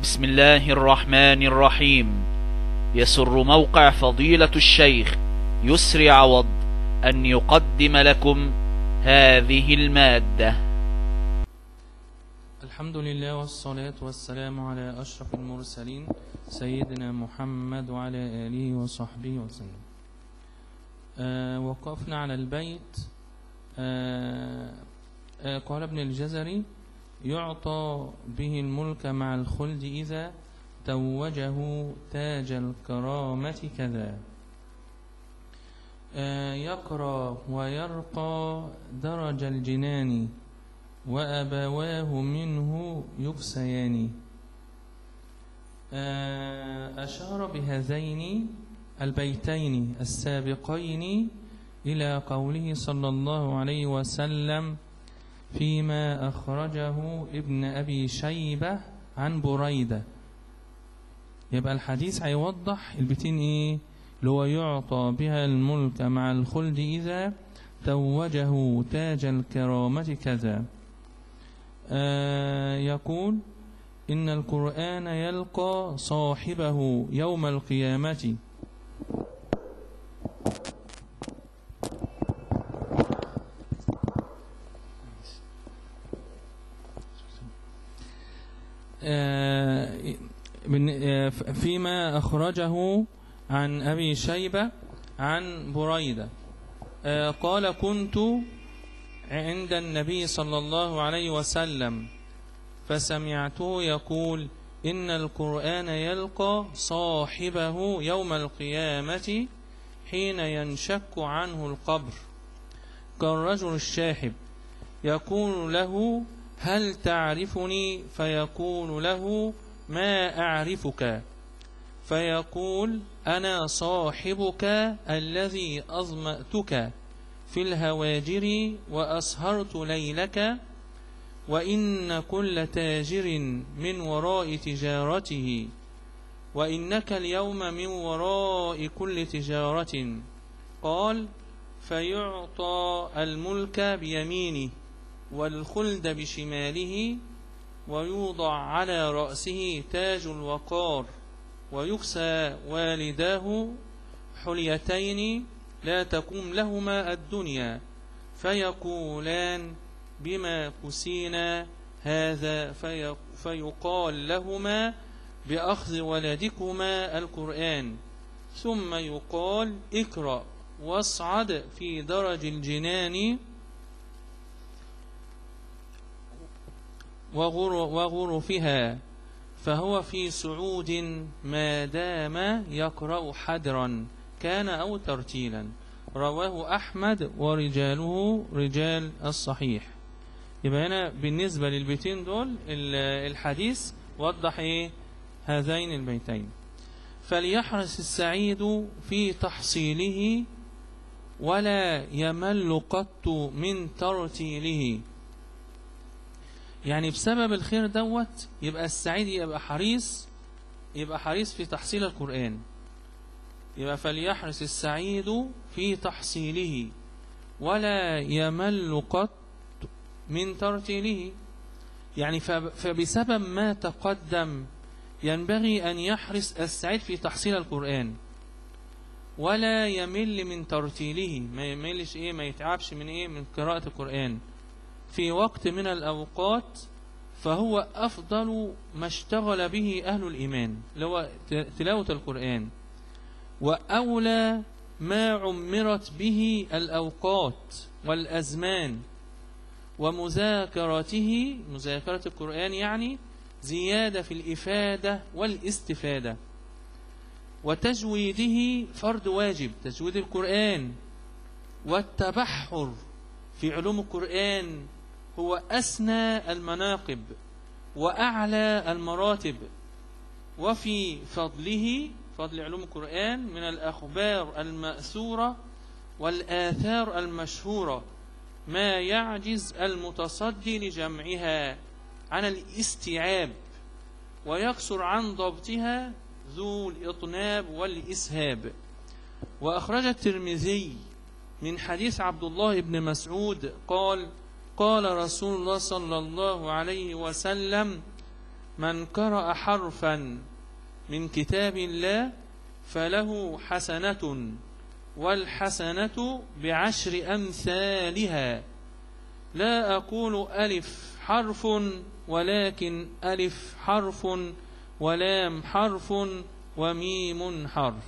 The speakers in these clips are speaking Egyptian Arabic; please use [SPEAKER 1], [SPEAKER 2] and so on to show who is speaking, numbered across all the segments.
[SPEAKER 1] بسم الله الرحمن الرحيم يسر موقع فضيلة الشيخ يسري عوض أن يقدم لكم هذه المادة
[SPEAKER 2] الحمد لله والصلاة والسلام على أشرف المرسلين سيدنا محمد وعلى آله وصحبه وسلم آه وقفنا على البيت آه آه قال ابن الجزري يعطى به الملك مع الخلد إذا توجه تاج الكرامة كذا آه يقرى ويرقى درج الجنان وأبواه منه يكسيان آه أشار بهذين البيتين السابقين إلى قوله صلى الله عليه وسلم فيما أخرجه ابن أبي شيبة عن بريدة يبقى الحديث هيوضح البيتين إيه اللي هو يعطى بها الملك مع الخلد إذا توجه تاج الكرامة كذا آه يقول إن القرآن يلقى صاحبه يوم القيامة آه فيما أخرجه عن أبي شيبة عن بريدة آه قال كنت عند النبي صلى الله عليه وسلم فسمعته يقول إن القرآن يلقى صاحبه يوم القيامة حين ينشك عنه القبر كالرجل الشاحب يقول له هل تعرفني فيقول له ما أعرفك فيقول أنا صاحبك الذي أظمأتك في الهواجر وأسهرت ليلك وإن كل تاجر من وراء تجارته وإنك اليوم من وراء كل تجارة قال فيعطى الملك بيمينه والخلد بشماله ويوضع على رأسه تاج الوقار ويكسى والداه حليتين لا تقوم لهما الدنيا فيقولان بما كسينا هذا في فيقال لهما بأخذ ولدكما القرآن ثم يقال اقرأ واصعد في درج الجنان وغرفها فهو في صعود ما دام يقرأ حدرا كان أو ترتيلا رواه أحمد ورجاله رجال الصحيح يبقى هنا بالنسبة للبيتين دول الحديث وضح إيه هذين البيتين فليحرص السعيد في تحصيله ولا يمل قط من ترتيله يعني بسبب الخير دوت يبقى السعيد يبقى حريص يبقى حريص في تحصيل القرآن يبقى فليحرص السعيد في تحصيله ولا يمل قط من ترتيله يعني فبسبب ما تقدم ينبغي أن يحرص السعيد في تحصيل القرآن ولا يمل من ترتيله ما يملش إيه ما يتعبش من إيه من قراءة القرآن في وقت من الأوقات فهو أفضل ما اشتغل به أهل الإيمان لو تلاوة القرآن وأولى ما عمرت به الأوقات والأزمان ومذاكرته مذاكرة القرآن يعني زيادة في الإفادة والاستفادة وتجويده فرض واجب تجويد القرآن والتبحر في علوم القرآن هو أسنى المناقب وأعلى المراتب وفي فضله فضل علوم القرآن من الأخبار المأثورة والآثار المشهورة ما يعجز المتصدي لجمعها عن الاستيعاب ويكسر عن ضبطها ذو الإطناب والإسهاب وأخرج الترمذي من حديث عبد الله بن مسعود قال قال رسول الله صلى الله عليه وسلم من قرأ حرفا من كتاب الله فله حسنة والحسنة بعشر أمثالها لا أقول ألف حرف ولكن ألف حرف ولام حرف وميم حرف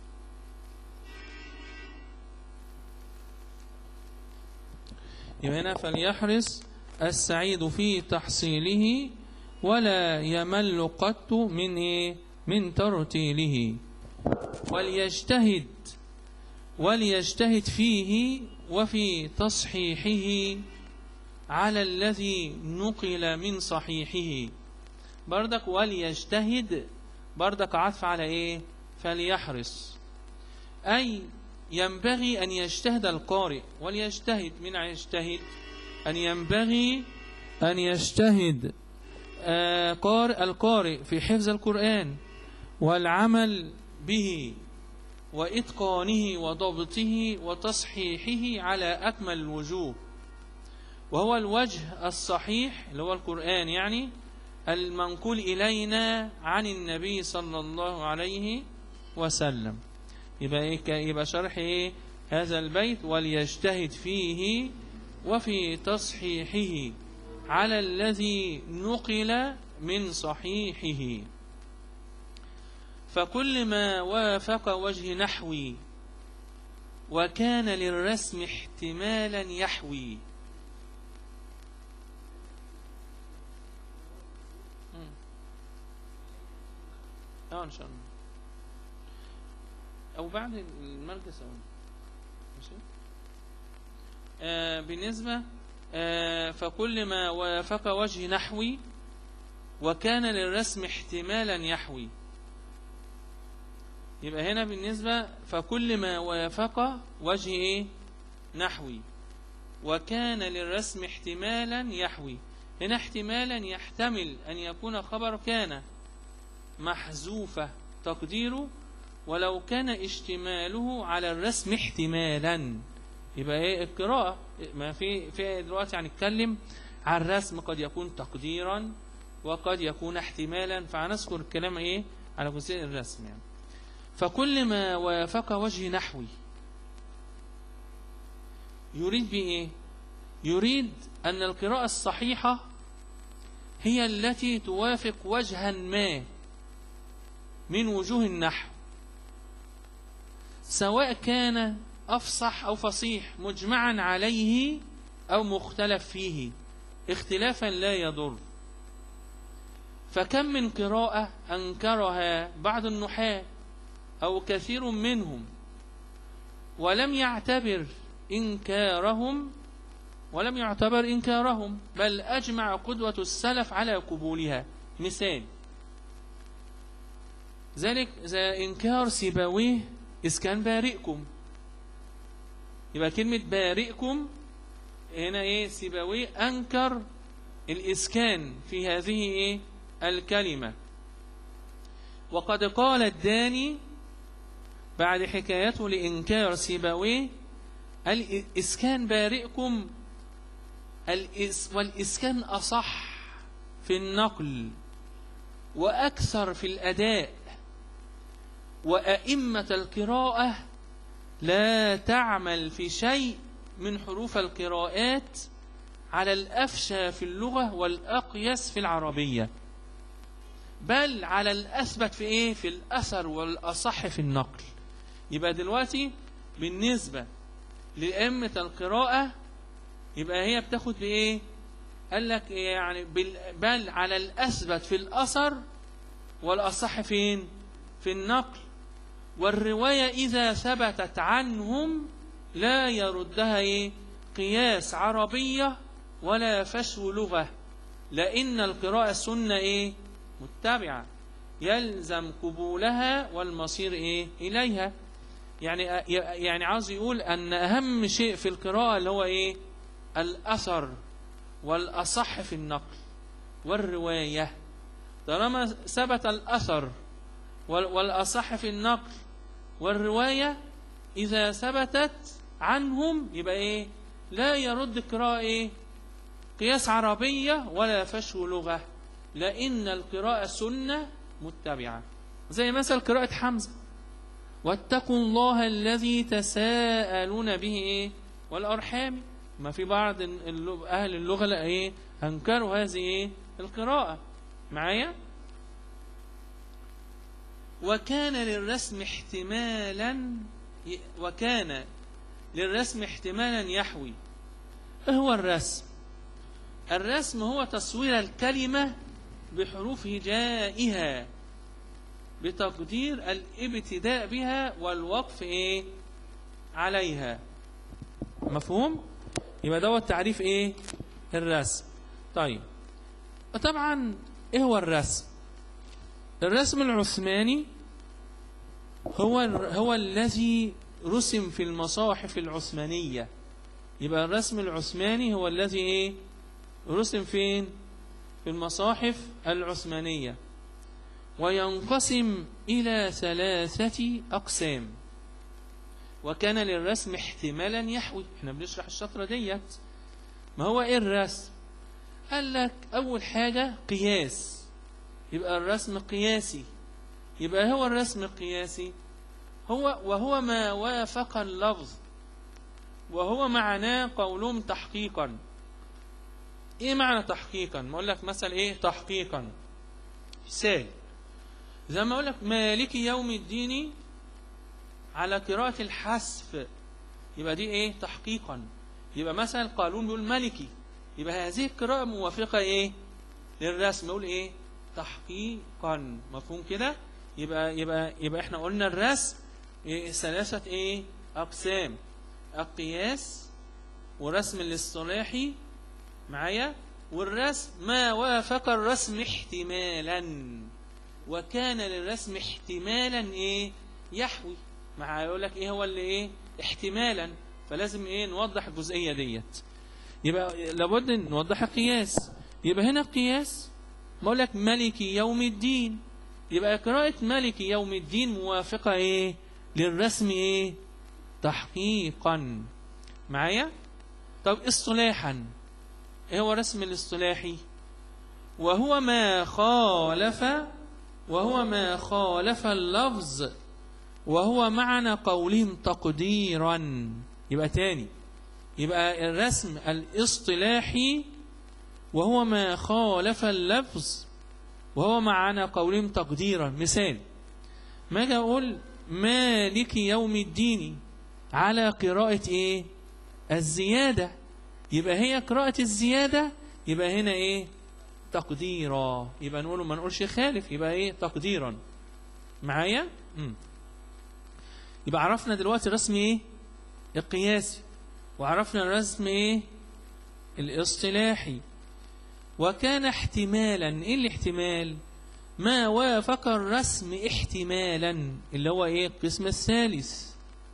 [SPEAKER 2] يبقى هنا فليحرص السعيد في تحصيله ولا يمل قط من إيه؟ من ترتيله وليجتهد وليجتهد فيه وفي تصحيحه على الذي نقل من صحيحه بردك وليجتهد بردك عطف على ايه فليحرص اي ينبغي ان يجتهد القارئ وليجتهد من يجتهد ان ينبغي ان يجتهد آه، قارئ القارئ في حفظ القرآن والعمل به وإتقانه وضبطه وتصحيحه على أكمل الوجوه وهو الوجه الصحيح اللي هو القرآن يعني المنقول إلينا عن النبي صلى الله عليه وسلم يبقى إيه ك- يبقى شرح إيه هذا البيت وليجتهد فيه وفي تصحيحه على الذي نقل من صحيحه فكل ما وافق وجه نحوي وكان للرسم احتمالا يحوي مم. اه ان شاء الله او بعد المركز او ماشي آه بالنسبه آه فكل ما وافق وجه نحوي وكان للرسم احتمالا يحوي يبقى هنا بالنسبة فكل ما وافق وجه ايه نحوي وكان للرسم احتمالا يحوي هنا احتمالا يحتمل أن يكون خبر كان محذوفة تقديره ولو كان اشتماله على الرسم احتمالا يبقى ايه القراءة ما في في دلوقتي هنتكلم عن الرسم قد يكون تقديرا وقد يكون احتمالا فهنذكر الكلام ايه على جزئية الرسم يعني فكل ما وافق وجه نحوي يريد بإيه يريد أن القراءة الصحيحة هي التي توافق وجها ما من وجوه النحو سواء كان أفصح أو فصيح مجمعا عليه أو مختلف فيه اختلافا لا يضر فكم من قراءة أنكرها بعض النحاة أو كثير منهم ولم يعتبر إنكارهم ولم يعتبر إنكارهم بل أجمع قدوة السلف على قبولها مثال ذلك زي إنكار سيبويه إذ كان بارئكم يبقى كلمة بارئكم هنا إيه سيبويه أنكر الإسكان في هذه إيه الكلمة وقد قال الداني بعد حكايته لإنكار سيبويه الإسكان بارئكم الإس والإسكان أصح في النقل وأكثر في الأداء وأئمة القراءة لا تعمل في شيء من حروف القراءات على الأفشى في اللغة والأقيس في العربية بل على الأثبت في إيه في الأثر والأصح في النقل يبقى دلوقتي بالنسبة لأئمة القراءة يبقى هي بتاخد بإيه قال لك يعني بال- بل على الأثبت في الأثر والأصح فين في النقل والرواية إذا ثبتت عنهم لا يردها إيه قياس عربية ولا فشو لغة لأن القراءة سنة إيه متبعة يلزم قبولها والمصير إيه إليها يعني يعني عاوز يقول أن أهم شيء في القراءة اللي هو إيه الأثر والأصح في النقل والرواية طالما ثبت الأثر وال- والأصح في النقل والرواية إذا ثبتت عنهم يبقى إيه لا يرد القراءة إيه قياس عربية ولا فشو لغة لأن القراءة سنة متبعة زي مثل قراءة حمزة واتقوا الله الذي تساءلون به إيه والأرحام ما في بعض الل- أهل اللغة لا إيه أنكروا هذه إيه القراءة معايا وكان للرسم احتمالا ي- وكان للرسم احتمالا يحوي ايه هو الرسم الرسم هو تصوير الكلمة بحروف هجائها بتقدير الابتداء بها والوقف ايه عليها مفهوم يبقى دوت تعريف ايه الرسم طيب طبعا ايه هو الرسم الرسم العثماني هو هو الذي رسم في المصاحف العثمانية يبقى الرسم العثماني هو الذي ايه رسم فين في المصاحف العثمانية وينقسم إلى ثلاثة أقسام وكان للرسم احتمالا يحوي احنا بنشرح الشطرة ديت ما هو ايه الرسم قال لك أول حاجة قياس يبقى الرسم قياسي يبقى هو الرسم القياسي هو وهو ما وافق اللفظ وهو معناه قولهم تحقيقا ايه معنى تحقيقا ما اقول لك مثلا ايه تحقيقا مثال زي ما اقول لك مالك يوم الدين على قراءة الحذف يبقى دي ايه تحقيقا يبقى مثلا قانون بيقول ملكي يبقى هذه القراءة موافقة ايه للرسم يقول ايه تحقيقا مفهوم كده يبقى يبقى يبقى احنا قلنا الرسم إيه ثلاثة ايه اقسام القياس ورسم الاصطلاحي معايا والرسم ما وافق الرسم احتمالا وكان للرسم احتمالا ايه يحوي مع يقول لك ايه هو اللي ايه احتمالا فلازم ايه نوضح الجزئيه ديت يبقى لابد نوضح القياس يبقى هنا القياس بقول لك ملكي يوم الدين يبقى قراءة ملكي يوم الدين موافقة ايه للرسم ايه تحقيقا معايا طب اصطلاحا ايه هو رسم الاصطلاحي وهو ما خالف وهو ما خالف اللفظ وهو معنى قولهم تقديرا يبقى تاني يبقى الرسم الاصطلاحي وهو ما خالف اللفظ وهو معنى قولهم تقديرا مثال ما اجي اقول مالك يوم الدين على قراءة ايه الزيادة يبقى هي قراءة الزيادة يبقى هنا ايه تقديرا يبقى نقوله ما نقولش خالف يبقى ايه تقديرا معايا مم. يبقى عرفنا دلوقتي الرسم ايه القياسي وعرفنا الرسم ايه الاصطلاحي وكان احتمالا ايه الاحتمال ما وافق الرسم احتمالا اللي هو ايه القسم الثالث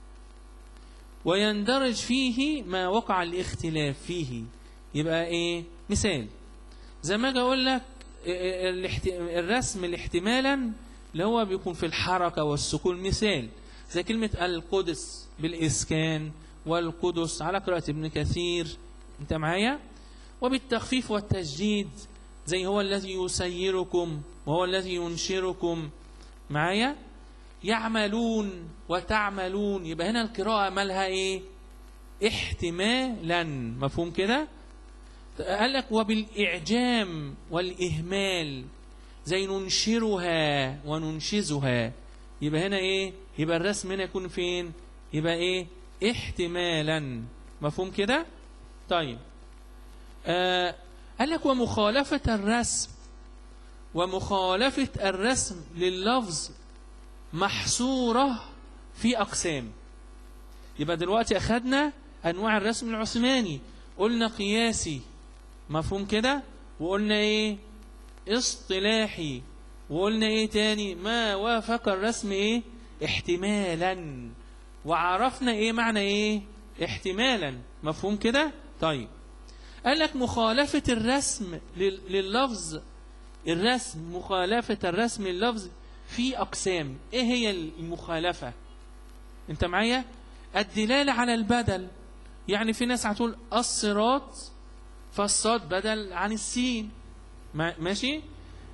[SPEAKER 2] ويندرج فيه ما وقع الاختلاف فيه يبقى ايه مثال زي ما اجي اقول لك الاحت- الرسم الاحتمالا اللي هو بيكون في الحركة والسكون مثال زي كلمة القدس بالإسكان والقدس على قراءة ابن كثير انت معايا وبالتخفيف والتجديد زي هو الذي يسيركم وهو الذي ينشركم معايا يعملون وتعملون يبقى هنا القراءة مالها ايه احتمالا مفهوم كده قال لك وبالإعجام والإهمال زي ننشرها وننشزها يبقى هنا ايه يبقى الرسم هنا يكون فين يبقى ايه احتمالا مفهوم كده طيب آه قال لك ومخالفة الرسم ومخالفة الرسم لللفظ محصورة في أقسام يبقى دلوقتي أخدنا أنواع الرسم العثماني قلنا قياسي مفهوم كده وقلنا إيه اصطلاحي وقلنا إيه تاني ما وافق الرسم إيه احتمالا وعرفنا إيه معنى إيه احتمالا مفهوم كده طيب قال لك مخالفة الرسم لل- لللفظ الرسم مخالفة الرسم لللفظ في أقسام إيه هي المخالفة أنت معايا الدلالة على البدل يعني في ناس هتقول الصراط فالصاد بدل عن السين ما- ماشي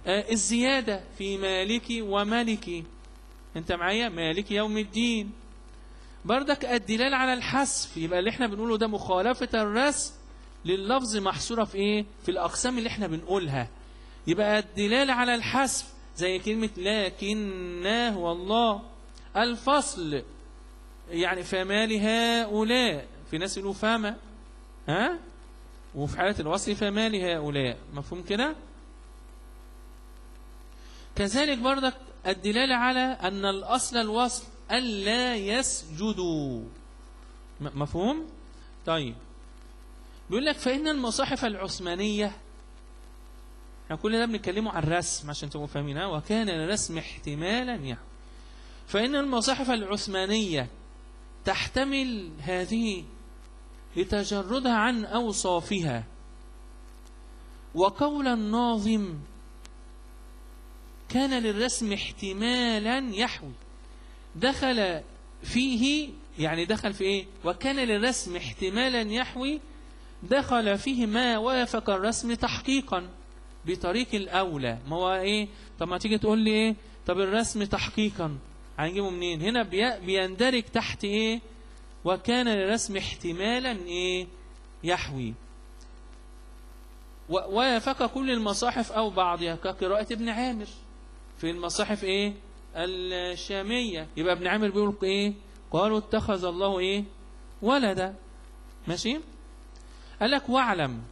[SPEAKER 2] آه الزيادة في مالك وملك انت معايا مالك يوم الدين بردك الدلالة على الحذف يبقى اللي احنا بنقوله ده مخالفة الرسم لللفظ محصورة في ايه في الأقسام اللي احنا بنقولها يبقى الدلالة على الحذف زي كلمة لكناه والله الفصل يعني فما لهؤلاء في ناس يقولوا فما ها وفي حالة الوصل فما لهؤلاء مفهوم كده كذلك برضك الدلالة على أن الأصل الوصل ألا يسجدوا م- مفهوم؟ طيب بيقول لك فإن المصاحف العثمانية احنا كل ده بنتكلموا عن الرسم عشان تبقوا فاهمين ها وكان الرسم احتمالا يعني فإن المصاحف العثمانية تحتمل هذه لتجردها عن أوصافها وقول الناظم كان للرسم احتمالا يحوي دخل فيه يعني دخل في ايه وكان للرسم احتمالا يحوي دخل فيه ما وافق الرسم تحقيقا بطريق الاولى ما هو ايه طب ما تيجي تقول لي ايه طب الرسم تحقيقا هنجيبه منين هنا بي- بيندرج تحت ايه وكان للرسم احتمالا ايه يحوي و- وافق كل المصاحف او بعضها كقراءة ابن عامر في المصاحف ايه الشامية يبقى ابن عامر بيقول ايه قالوا اتخذ الله ايه ولدا ماشي قال لك واعلم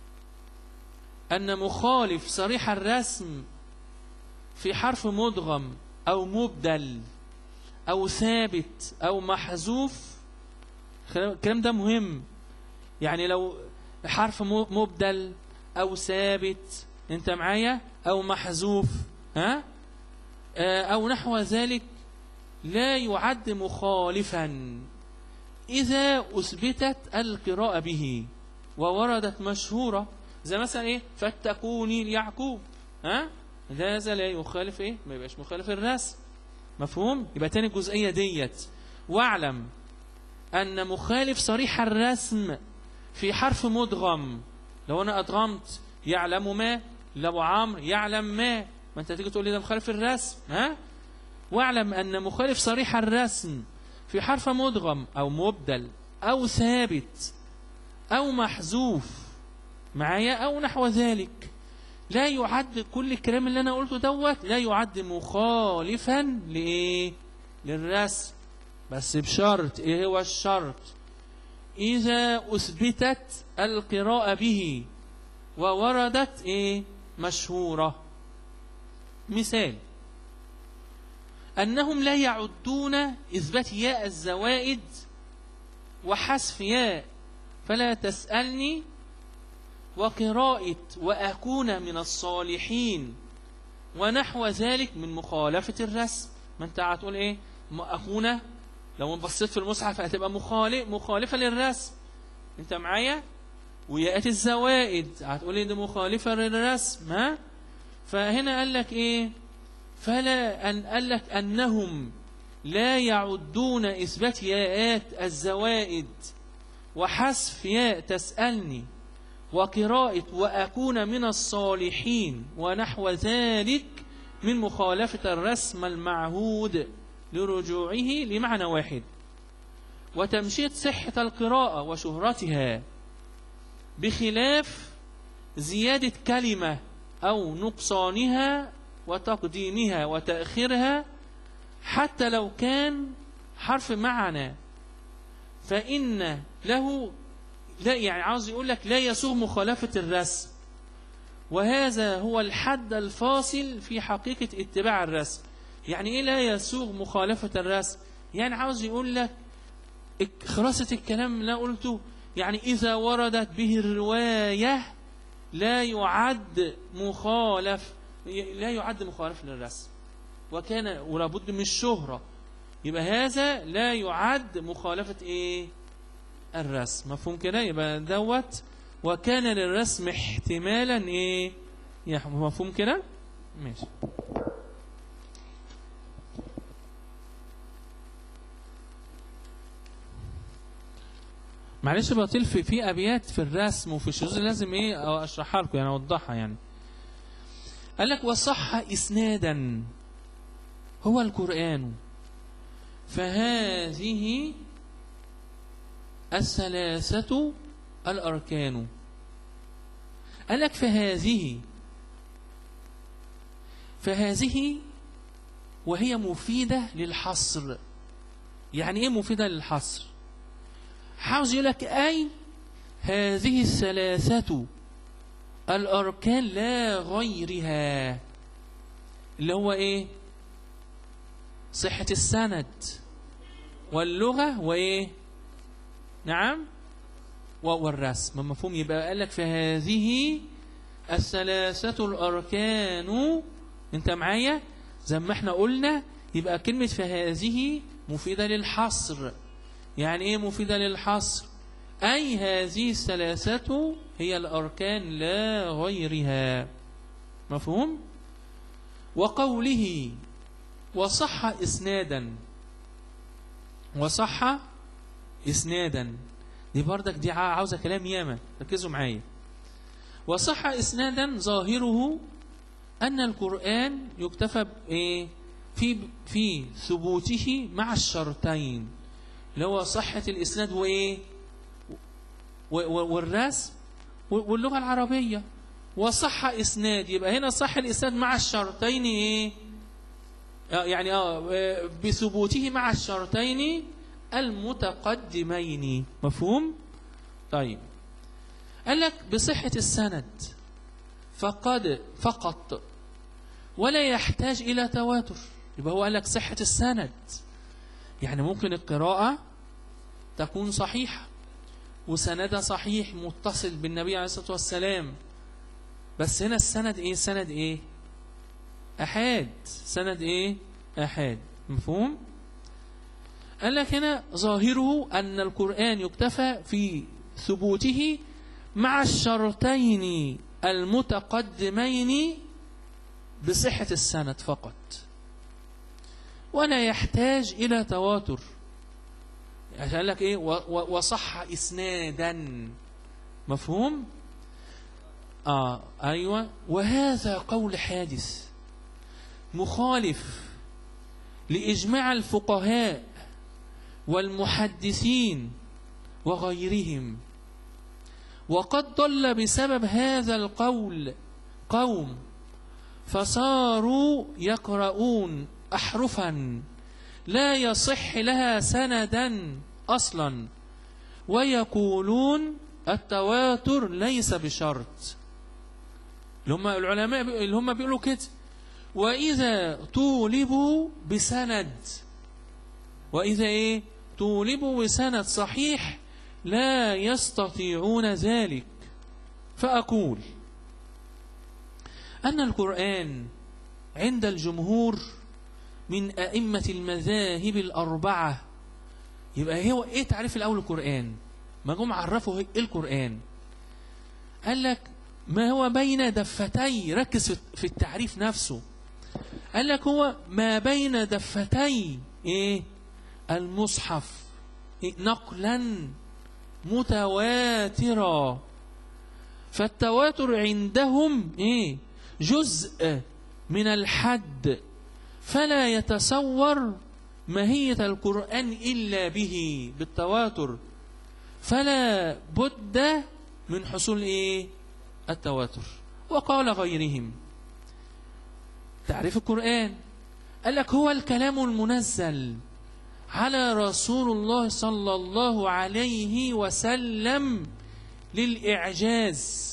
[SPEAKER 2] ان مخالف صريح الرسم في حرف مدغم او مبدل او ثابت او محذوف الكلام ده مهم يعني لو حرف م- مبدل او ثابت انت معايا او محذوف ها آه، او نحو ذلك لا يعد مخالفا اذا اثبتت القراءه به ووردت مشهوره زي مثلا ايه فاتقوني ليعقوب ها هذا لا يخالف ايه ما يبقاش مخالف الرسم مفهوم يبقى تاني الجزئيه ديت واعلم ان مخالف صريح الرسم في حرف مدغم لو انا ادغمت يعلم ما لو عمرو يعلم ما ما انت تيجي تقول لي ده مخالف الرسم ها واعلم ان مخالف صريح الرسم في حرف مدغم او مبدل او ثابت او محذوف معايا او نحو ذلك لا يعد كل الكلام اللي انا قلته دوت لا يعد مخالفا لايه للرسم بس بشرط ايه هو الشرط اذا اثبتت القراءه به ووردت ايه مشهوره مثال انهم لا يعدون اثبات ياء الزوائد وحذف ياء فلا تسالني وقراءه واكون من الصالحين ونحو ذلك من مخالفه الرسم ما انت هتقول ايه ما اكون لو بصيت في المصحف هتبقى مخالف مخالفه للرسم انت معايا وياتي الزوائد هتقول ايه دي مخالفه للرسم ها فهنا قال لك ايه فلا ان قال لك انهم لا يعدون اثبات ياءات الزوائد وحذف ياء تسالني وقراءة وأكون من الصالحين ونحو ذلك من مخالفة الرسم المعهود لرجوعه لمعنى واحد وتمشيط صحة القراءة وشهرتها بخلاف زيادة كلمة أو نقصانها وتقديمها وتأخيرها حتى لو كان حرف معنى فإن له لا يعني عاوز يقول لك لا يسوغ مخالفة الرسم وهذا هو الحد الفاصل في حقيقة اتباع الرسم يعني ايه لا يسوغ مخالفة الرسم يعني عاوز يقول لك اك- خلاصة الكلام اللي أنا قلته يعني إذا وردت به الرواية لا يعد مخالف لا يعد مخالف للرسم وكان ولابد من الشهرة يبقى هذا لا يعد مخالفة ايه الرسم مفهوم كده يبقى دوت وكان للرسم احتمالا ايه يح- مفهوم كده ماشي معلش بطيل في في ابيات في الرسم وفي الشذوذ لازم ايه اشرحها لكم يعني اوضحها يعني قال لك وصح إسنادا هو القرآن فهذه الثلاثة الأركان قال لك فهذه فهذه وهي مفيدة للحصر يعني ايه مفيدة للحصر عاوز يقول لك أي هذه الثلاثة الأركان لا غيرها اللي هو إيه صحة السند واللغة وإيه نعم و- والرسم مفهوم يبقى قال لك فهذه الثلاثة الأركان أنت معايا زي ما احنا قلنا يبقى كلمة فهذه مفيدة للحصر يعني ايه مفيدة للحصر أي هذه الثلاثة هي الأركان لا غيرها مفهوم وقوله وصح إسنادا وصح إسنادا دي بردك دي عاوزة كلام ياما ركزوا معايا وصح إسنادا ظاهره أن القرآن يكتفى بإيه في في ثبوته مع الشرطين اللي هو صحة الإسناد وإيه و- و- والرسم و- واللغة العربية وصح إسناد يبقى هنا صح الإسناد مع الشرطين إيه آه يعني آه آه، بثبوته مع الشرطين المتقدمين مفهوم طيب قال لك بصحة السند فقد فقط ولا يحتاج إلى تواتر يبقى هو قال لك صحة السند يعني ممكن القراءة تكون صحيحة وسندها صحيح متصل بالنبي عليه الصلاة والسلام بس هنا السند ايه سند ايه أحاد سند ايه أحاد مفهوم قال لك هنا ظاهره أن القرآن يكتفى في ثبوته مع الشرطين المتقدمين بصحة السند فقط ولا يحتاج إلى تواتر عشان قال لك إيه و- و- وصح إسنادا مفهوم آه أيوة وهذا قول حادث مخالف لإجماع الفقهاء والمحدثين وغيرهم وقد ضل بسبب هذا القول قوم فصاروا يقرؤون أحرفا لا يصح لها سندا أصلا ويقولون التواتر ليس بشرط اللي هم العلماء بي- اللي هم بيقولوا كده وإذا طولبوا بسند وإذا إيه طولبوا بسند صحيح لا يستطيعون ذلك فأقول أن القرآن عند الجمهور من أئمة المذاهب الأربعة يبقى هو إيه تعريف الأول القرآن ما جم عرفوا إيه القرآن قال لك ما هو بين دفتي ركز في- في التعريف نفسه قال لك هو ما بين دفتي إيه المصحف إيه؟ نقلا متواترا فالتواتر عندهم ايه جزء من الحد فلا يتصور ماهية القرآن إلا به بالتواتر فلا بد من حصول ايه التواتر وقال غيرهم تعريف القرآن قال لك هو الكلام المنزل على رسول الله صلى الله عليه وسلم للإعجاز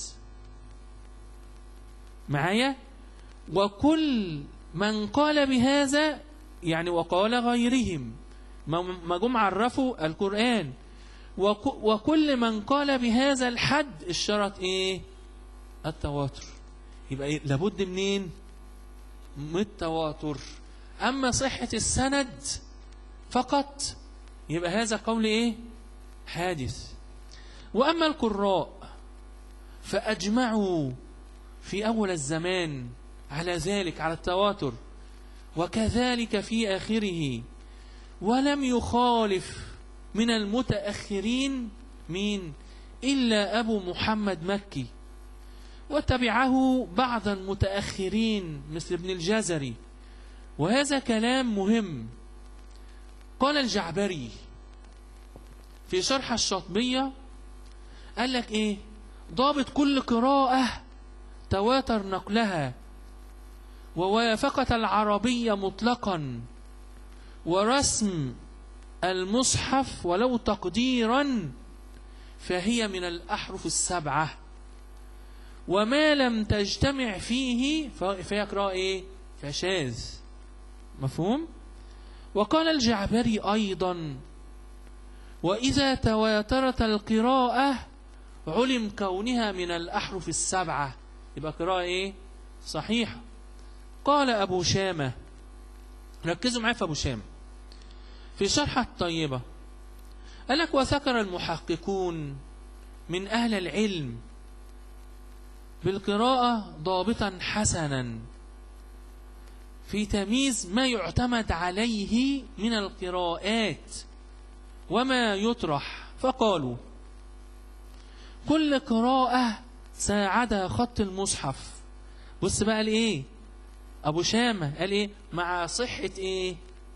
[SPEAKER 2] معايا وكل من قال بهذا يعني وقال غيرهم ما ما جم عرفوا القرآن وك- وكل من قال بهذا الحد الشرط ايه التواتر يبقى إيه؟ لابد منين من التواتر أما صحة السند فقط يبقى هذا قول ايه حادث واما القراء فاجمعوا في اول الزمان على ذلك على التواتر وكذلك في اخره ولم يخالف من المتاخرين مين الا ابو محمد مكي وتبعه بعض المتأخرين مثل ابن الجزري وهذا كلام مهم قال الجعبري في شرح الشاطبية قال لك ايه ضابط كل قراءة تواتر نقلها ووافقت العربية مطلقا ورسم المصحف ولو تقديرا فهي من الأحرف السبعة وما لم تجتمع فيه ف- فهي قراءة ايه فشاذ مفهوم وقال الجعبري أيضا وإذا تواترت القراءة علم كونها من الأحرف السبعة يبقى قراءة إيه؟ صحيحة قال أبو شامة ركزوا معايا في أبو شامة في شرح الطيبة قال لك وذكر المحققون من أهل العلم بالقراءة ضابطا حسنا في تمييز ما يعتمد عليه من القراءات وما يطرح فقالوا كل قراءة ساعدها خط المصحف بص بقى قال ايه ابو شامة قال ايه مع صحة ايه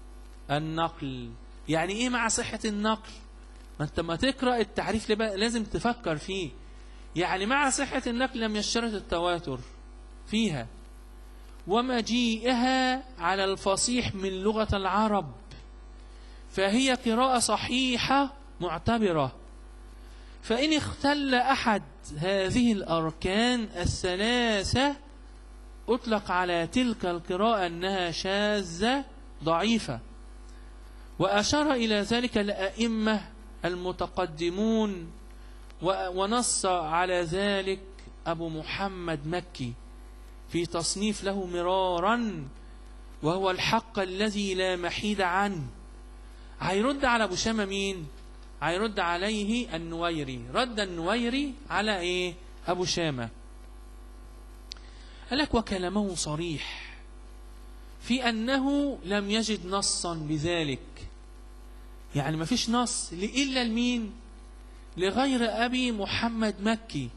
[SPEAKER 2] النقل يعني ايه مع صحة النقل ما انت ما تقرأ التعريف لبقى لازم تفكر فيه يعني مع صحة النقل لم يشترط التواتر فيها ومجيئها على الفصيح من لغة العرب فهي قراءة صحيحة معتبرة فإن اختل أحد هذه الأركان الثلاثة أطلق على تلك القراءة أنها شاذة ضعيفة وأشار إلى ذلك الأئمة المتقدمون و- ونص على ذلك أبو محمد مكي في تصنيف له مرارا وهو الحق الذي لا محيد عنه هيرد على ابو شامه مين هيرد عليه النويري رد النويري على ايه ابو شامه قال لك وكلامه صريح في انه لم يجد نصا بذلك يعني ما فيش نص الا لمين لغير ابي محمد مكي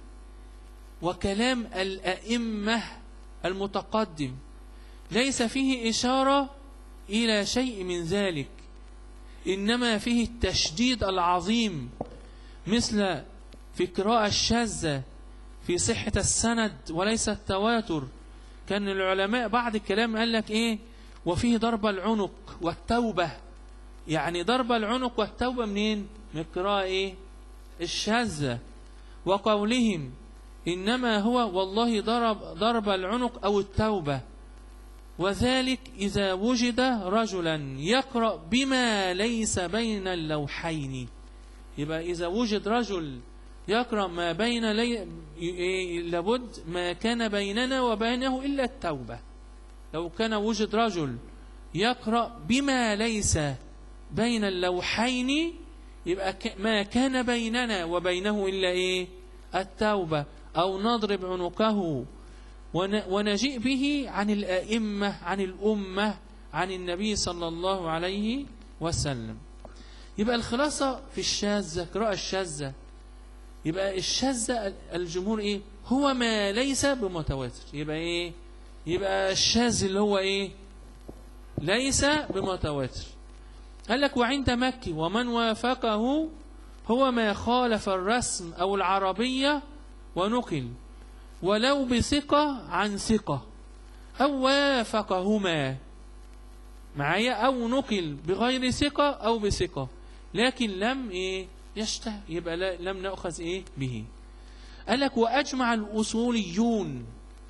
[SPEAKER 2] وكلام الائمه المتقدم ليس فيه اشاره الى شيء من ذلك إنما فيه التشديد العظيم مثل في قراءة الشاذة في صحة السند وليس التواتر كان العلماء بعد الكلام قال لك إيه وفيه ضرب العنق والتوبة يعني ضرب العنق والتوبة منين من القراءة إيه الشاذة وقولهم إنما هو والله ضرب ضرب العنق أو التوبة وذلك إذا وجد رجلا يقرأ بما ليس بين اللوحين يبقى إذا وجد رجل يقرأ ما بين لي... إيه لابد ما كان بيننا وبينه إلا التوبة لو كان وجد رجل يقرأ بما ليس بين اللوحين يبقى ك... ما كان بيننا وبينه إلا إيه التوبة أو نضرب عنقه ون- ونجيء به عن الأئمة عن الأمة عن النبي صلى الله عليه وسلم يبقى الخلاصة في الشاذة قراءة الشاذة يبقى الشاذة الجمهور إيه هو ما ليس بمتواتر يبقى إيه يبقى الشاذ اللي هو إيه ليس بمتواتر قال لك وعند مكي ومن وافقه هو ما خالف الرسم أو العربية ونقل ولو بثقة عن ثقة أو وافقهما معايا أو نقل بغير ثقة أو بثقة لكن لم إيه يشته يبقى لا لم نأخذ إيه به قال لك وأجمع الأصوليون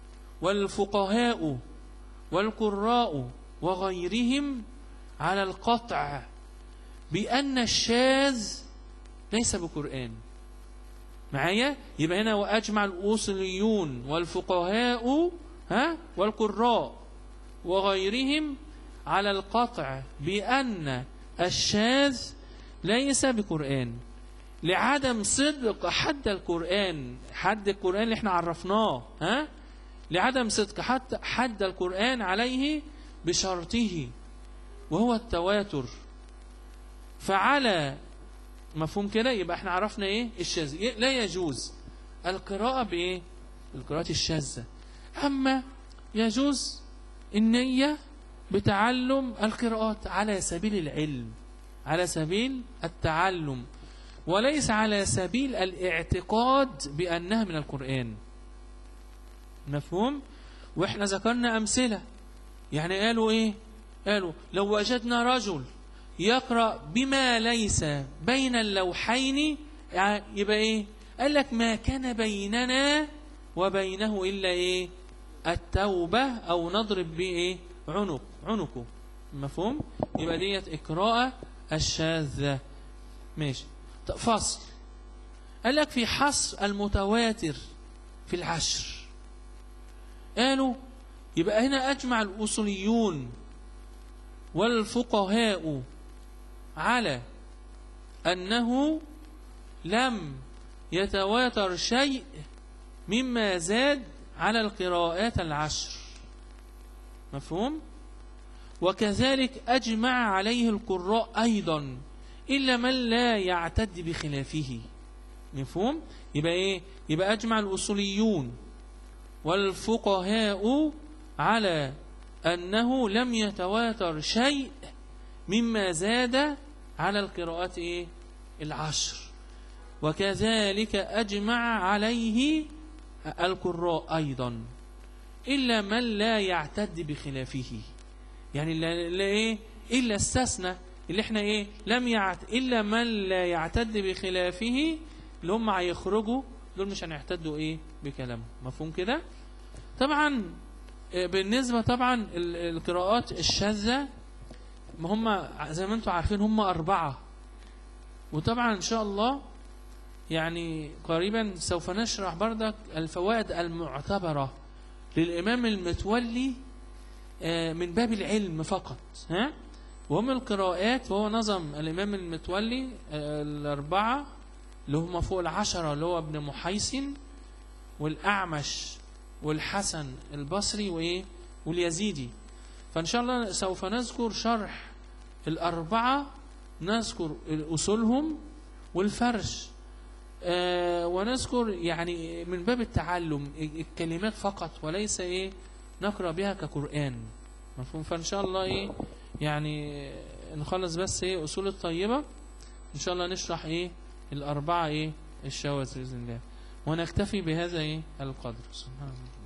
[SPEAKER 2] والفقهاء والقراء وغيرهم على القطع بأن الشاذ ليس بقرآن معايا يبقى هنا واجمع الاصوليون والفقهاء ها والقراء وغيرهم على القطع بان الشاذ ليس بقران لعدم صدق حد القران حد القران اللي احنا عرفناه ها لعدم صدق حد حد القران عليه بشرطه وهو التواتر فعلى مفهوم كده يبقى احنا عرفنا ايه الشاذ لا يجوز القراءة بايه القراءات الشاذة أما يجوز النية بتعلم القراءات على سبيل العلم على سبيل التعلم وليس على سبيل الاعتقاد بأنها من القرآن مفهوم واحنا ذكرنا أمثلة يعني قالوا ايه قالوا لو وجدنا رجل يقرأ بما ليس بين اللوحين يعني يبقى ايه قال لك ما كان بيننا وبينه إلا ايه التوبة أو نضرب به ايه عنق عنقه مفهوم يبقى ديت إقراءة الشاذة ماشي طب فصل قال لك في حصر المتواتر في العشر قالوا يبقى هنا أجمع الأصوليون والفقهاء على أنه لم يتواتر شيء مما زاد على القراءات العشر مفهوم؟ وكذلك أجمع عليه القراء أيضا إلا من لا يعتد بخلافه مفهوم؟ يبقى إيه؟ يبقى أجمع الأصوليون والفقهاء على أنه لم يتواتر شيء مما زاد على القراءات إيه؟ العشر وكذلك أجمع عليه القراء أيضا إلا من لا يعتد بخلافه يعني لا, لا إيه إلا استثنى اللي احنا إيه لم يعت إلا من لا يعتد بخلافه اللي هم هيخرجوا دول مش هنعتدوا إيه بكلامه مفهوم كده طبعا آه، بالنسبة طبعا ال- القراءات الشاذة ما هم زي ما انتم عارفين هم أربعة وطبعا إن شاء الله يعني قريبا سوف نشرح بردك الفوائد المعتبرة للإمام المتولي آه، من باب العلم فقط ها وهم القراءات وهو نظم الإمام المتولي آه، الأربعة اللي هم فوق العشرة اللي هو ابن محيسن والأعمش والحسن البصري وإيه واليزيدي فإن شاء الله سوف نذكر شرح الأربعة نذكر أصولهم والفرش آه ونذكر يعني من باب التعلم الكلمات فقط وليس ايه نقرا بها كقران مفهوم فان شاء الله ايه يعني نخلص بس ايه اصول الطيبه ان شاء الله نشرح ايه الاربعه ايه الشواذ باذن الله ونكتفي بهذا ايه القدر سبحان الله